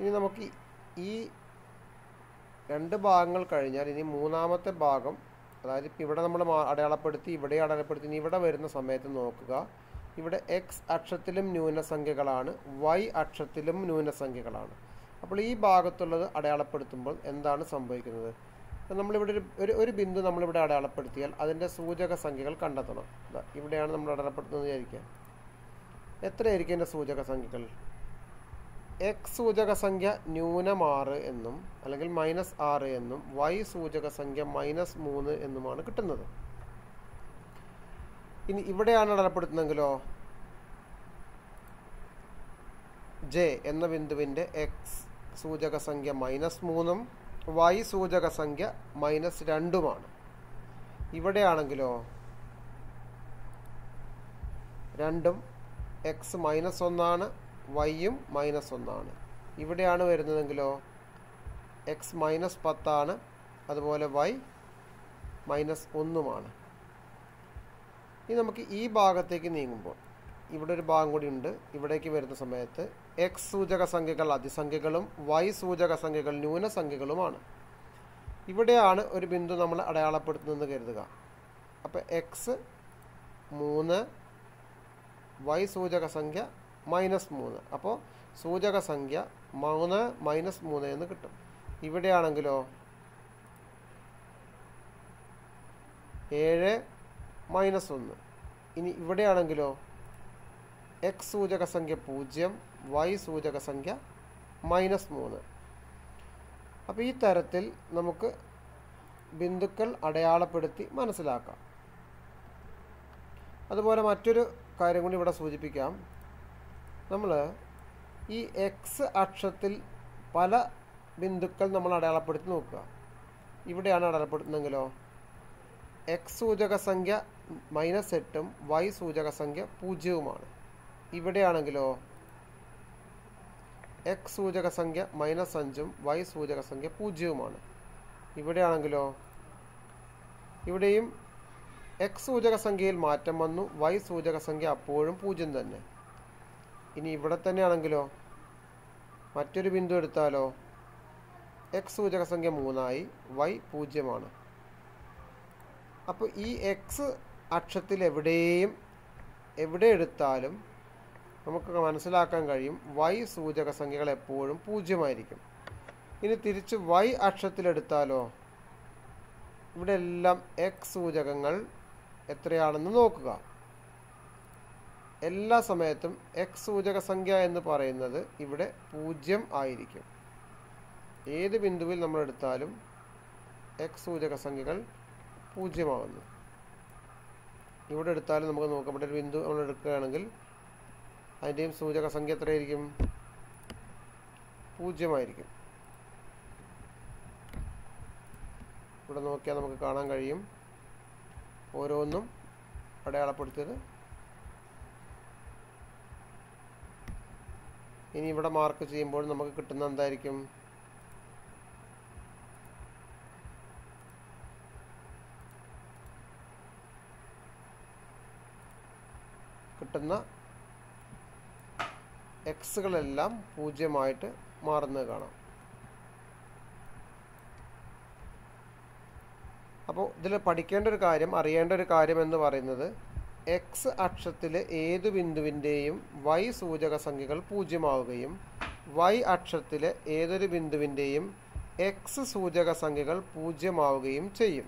ഇനി നമുക്ക് ഈ രണ്ട് ഭാഗങ്ങൾ കഴിഞ്ഞാൽ ഇനി മൂന്നാമത്തെ ഭാഗം അതായത് ഇപ്പം ഇവിടെ നമ്മൾ അടയാളപ്പെടുത്തി ഇവിടെ അടയാളപ്പെടുത്തി ഇനി ഇവിടെ വരുന്ന സമയത്ത് നോക്കുക ഇവിടെ എക്സ് അക്ഷത്തിലും ന്യൂനസംഖ്യകളാണ് വൈ അക്ഷത്തിലും ന്യൂനസംഖ്യകളാണ് അപ്പോൾ ഈ ഭാഗത്തുള്ളത് അടയാളപ്പെടുത്തുമ്പോൾ എന്താണ് സംഭവിക്കുന്നത് അപ്പോൾ നമ്മളിവിടെ ഒരു ഒരു ഒരു ബിന്ദു നമ്മളിവിടെ അടയാളപ്പെടുത്തിയാൽ അതിൻ്റെ സൂചക സംഖ്യകൾ കണ്ടെത്തണം ദാ ഇവിടെയാണ് നമ്മൾ അടയാളപ്പെടുത്തുന്നത് വിചാരിക്കുക എത്രയായിരിക്കും എൻ്റെ സൂചക സംഖ്യകൾ എക്സ് സൂചക സംഖ്യ ന്യൂനം ആറ് എന്നും അല്ലെങ്കിൽ മൈനസ് ആറ് എന്നും വൈ സൂചക സംഖ്യ മൈനസ് മൂന്ന് എന്നുമാണ് കിട്ടുന്നത് ഇനി ഇവിടെയാണ് അടയാളപ്പെടുത്തുന്നതെങ്കിലോ ജെ എന്ന ബിന്ദുവിൻ്റെ എക്സ് സൂചക സംഖ്യ മൈനസ് മൂന്നും വൈ സൂചക സംഖ്യ മൈനസ് രണ്ടുമാണ് ഇവിടെയാണെങ്കിലോ രണ്ടും എക്സ് മൈനസ് ഒന്നാണ് വൈയും മൈനസ് ഒന്നാണ് ഇവിടെയാണ് വരുന്നതെങ്കിലോ എക്സ് മൈനസ് പത്താണ് അതുപോലെ വൈ മൈനസ് ഒന്നുമാണ് ഇനി നമുക്ക് ഈ ഭാഗത്തേക്ക് നീങ്ങുമ്പോൾ ഇവിടെ ഒരു ഭാഗം കൂടി ഉണ്ട് ഇവിടേക്ക് വരുന്ന സമയത്ത് എക്സ് സൂചക സംഖ്യകൾ അതിസംഖ്യകളും വൈ സൂചക സംഖ്യകൾ ന്യൂനസംഖ്യകളുമാണ് ഇവിടെയാണ് ഒരു ബിന്ദു നമ്മൾ അടയാളപ്പെടുത്തുന്നതെന്ന് കരുതുക അപ്പോൾ എക്സ് മൂന്ന് വൈ സൂചക സംഖ്യ മൈനസ് മൂന്ന് അപ്പോൾ സൂചക സംഖ്യ മൂന്ന് മൈനസ് മൂന്ന് എന്ന് കിട്ടും ഇവിടെയാണെങ്കിലോ ഏഴ് മൈനസ് ഒന്ന് ഇനി ഇവിടെയാണെങ്കിലോ എക്സ് സൂചക സംഖ്യ പൂജ്യം വൈ സൂചക സംഖ്യ മൈനസ് മൂന്ന് അപ്പോൾ ഈ തരത്തിൽ നമുക്ക് ബിന്ദുക്കൾ അടയാളപ്പെടുത്തി മനസ്സിലാക്കാം അതുപോലെ മറ്റൊരു കാര്യം കൂടി ഇവിടെ സൂചിപ്പിക്കാം നമ്മൾ ഈ എക്സ് അക്ഷത്തിൽ പല ബിന്ദുക്കൾ നമ്മൾ അടയാളപ്പെടുത്തി നോക്കുക ഇവിടെയാണ് അടയാളപ്പെടുത്തുന്നതെങ്കിലോ എക്സ് സൂചക സംഖ്യ മൈനസ് എട്ടും വൈ സൂചക സംഖ്യ പൂജ്യവുമാണ് ഇവിടെയാണെങ്കിലോ എക്സ് സൂചക സംഖ്യ മൈനസ് അഞ്ചും വൈ സൂചക സംഖ്യ പൂജ്യവുമാണ് ഇവിടെയാണെങ്കിലോ ഇവിടെയും എക്സ് സൂചക സംഖ്യയിൽ മാറ്റം വന്നു വൈ സൂചക സംഖ്യ അപ്പോഴും പൂജ്യം തന്നെ ഇനി ഇവിടെ തന്നെയാണെങ്കിലോ മറ്റൊരു ബിന്ദു എടുത്താലോ എക്സ് സൂചക സംഖ്യ മൂന്നായി വൈ പൂജ്യമാണ് അപ്പോൾ ഈ എക്സ് അക്ഷത്തിൽ എവിടെയും എവിടെ എടുത്താലും നമുക്ക് മനസ്സിലാക്കാൻ കഴിയും വൈ സൂചക സംഖ്യകൾ എപ്പോഴും പൂജ്യമായിരിക്കും ഇനി തിരിച്ച് വൈ അക്ഷത്തിലെടുത്താലോ ഇവിടെ എല്ലാം എക്സ് സൂചകങ്ങൾ എത്രയാണെന്ന് നോക്കുക എല്ലാ സമയത്തും എക്സ് സൂചക സംഖ്യ എന്ന് പറയുന്നത് ഇവിടെ പൂജ്യം ആയിരിക്കും ഏത് ബിന്ദുവിൽ നമ്മൾ എടുത്താലും എക്സ് സൂചക സംഖ്യകൾ പൂജ്യമാകുന്നു ഇവിടെ എടുത്താലും നമുക്ക് നോക്കാം ഇവിടെ ഒരു ബിന്ദു നമ്മൾ എടുക്കുകയാണെങ്കിൽ അതിൻ്റെയും സൂചക സംഖ്യ എത്രയായിരിക്കും പൂജ്യമായിരിക്കും ഇവിടെ നോക്കിയാൽ നമുക്ക് കാണാൻ കഴിയും ഓരോന്നും അടയാളപ്പെടുത്തിയത് ഇനി ഇവിടെ മാർക്ക് ചെയ്യുമ്പോൾ നമുക്ക് കിട്ടുന്ന എന്തായിരിക്കും കിട്ടുന്ന എക്സുകളെല്ലാം പൂജ്യമായിട്ട് മാറുന്നത് കാണാം അപ്പോൾ ഇതിൽ പഠിക്കേണ്ട ഒരു കാര്യം അറിയേണ്ട ഒരു കാര്യം എന്ന് പറയുന്നത് എക്സ് അക്ഷത്തിലെ ഏതു ബിന്ദുവിൻ്റെയും വൈ സൂചക സംഖ്യകൾ പൂജ്യമാവുകയും വൈ അക്ഷത്തിലെ ഏതൊരു ബിന്ദുവിൻ്റെയും എക്സ് സൂചക സംഖ്യകൾ പൂജ്യമാവുകയും ചെയ്യും